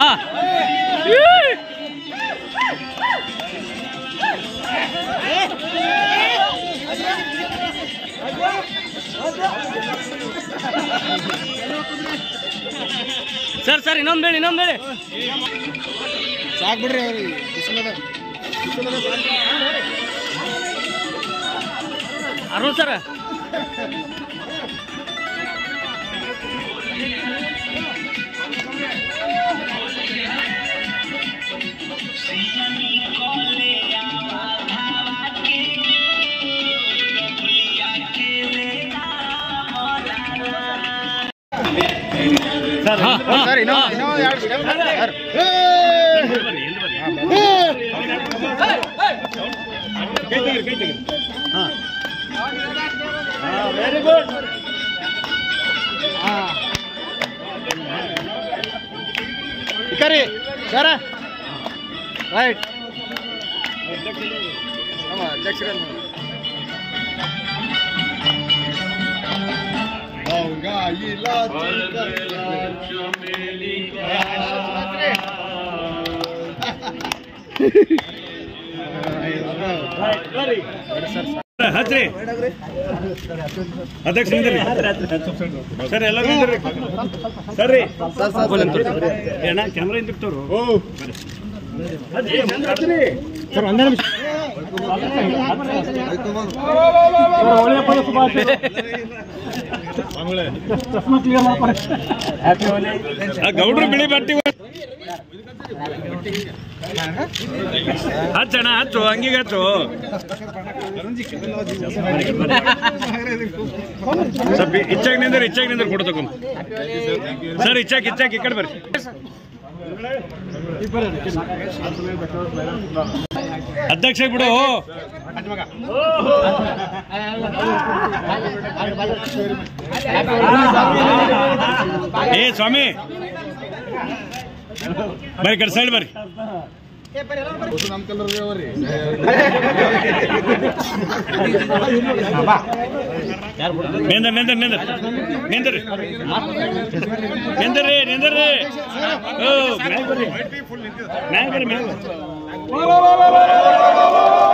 ಹಾ sir sir ಇನ್ನೊಂದು ಬೇಡಿ ಇನ್ನೊಂದು ಬೇಡಿ ಸಾಕ್ ಬಿಡ್ರಿ ಅವ್ರಿಗೆ ಬಿಸಿಲದ ಅರುಣ್ ಸರ್ ಹಾ, ಹಾ, ಸರ್ ಇನ್ನೂ ಹಾ. ಇನ್ನೂ ಎರಡು step ಸರ್. ವೆರಿ ಗುಡ್ ಇಕರಿ ಸರ ರೈಟ್ ನಮ್ಮ ಅಧ್ಯಕ್ಷರನ್ನು ಹಚ್ರಿ ಅಧ್ಯಕ್ಷ ನಿಂದ್ರಿ ಸರ್ ಎಲ್ಲ ನಿಂದ್ರಿ ಸರ್ ರೀ ಏನ ಕ್ಯಾಮ್ರಾ ಹಿಂದಿರ್ತವ್ರು ಸರ್ ಒಂದೇ ನಿಮಿಷ ಆ ಗೌಡ್ರು ಬಿಳಿ ಬಟ್ಟಿ ಹಚ್ಚಣ ಹಚ್ಚು ಹಂಗಿಗೆ ಹಚ್ಚು ಸ್ವಲ್ಪ ಇಚ್ಚಾಗ ನಿಂದ್ರಿ ಇಚ್ಚಾಗ ನಿಂದ್ರಿ ಕೊಡು ತಗೊಂಡು ಸರ್ ಇಚ್ಚಾಕ್ ಇಚ್ಚಾಕ್ ಈ ಕಡೆ ಬರ್ರಿ ಅಧ್ಯಕ್ಷ ಬಿಡು ಏ ಸ್ವಾಮಿ ಬರ್ರಿ ಕಡೆ ಸೈಡ್ ಬರ್ರಿ ನಮ್ಮ ಕಲರ್ ಅವ್ರಿ ನಿಂದ ನಿಂದ ನಿಂದ ನಿಂದ್ರಿ ನಿಂದ್ರಿ ನಿಂದ್ರಿ ಓ ಮ್ಯಾಗ್ ಬರ್ರಿ ಮ್ಯಾಗ್ ಬರ್ರಿ ಮ್ಯಾಗ್ ಬರ್ರಿ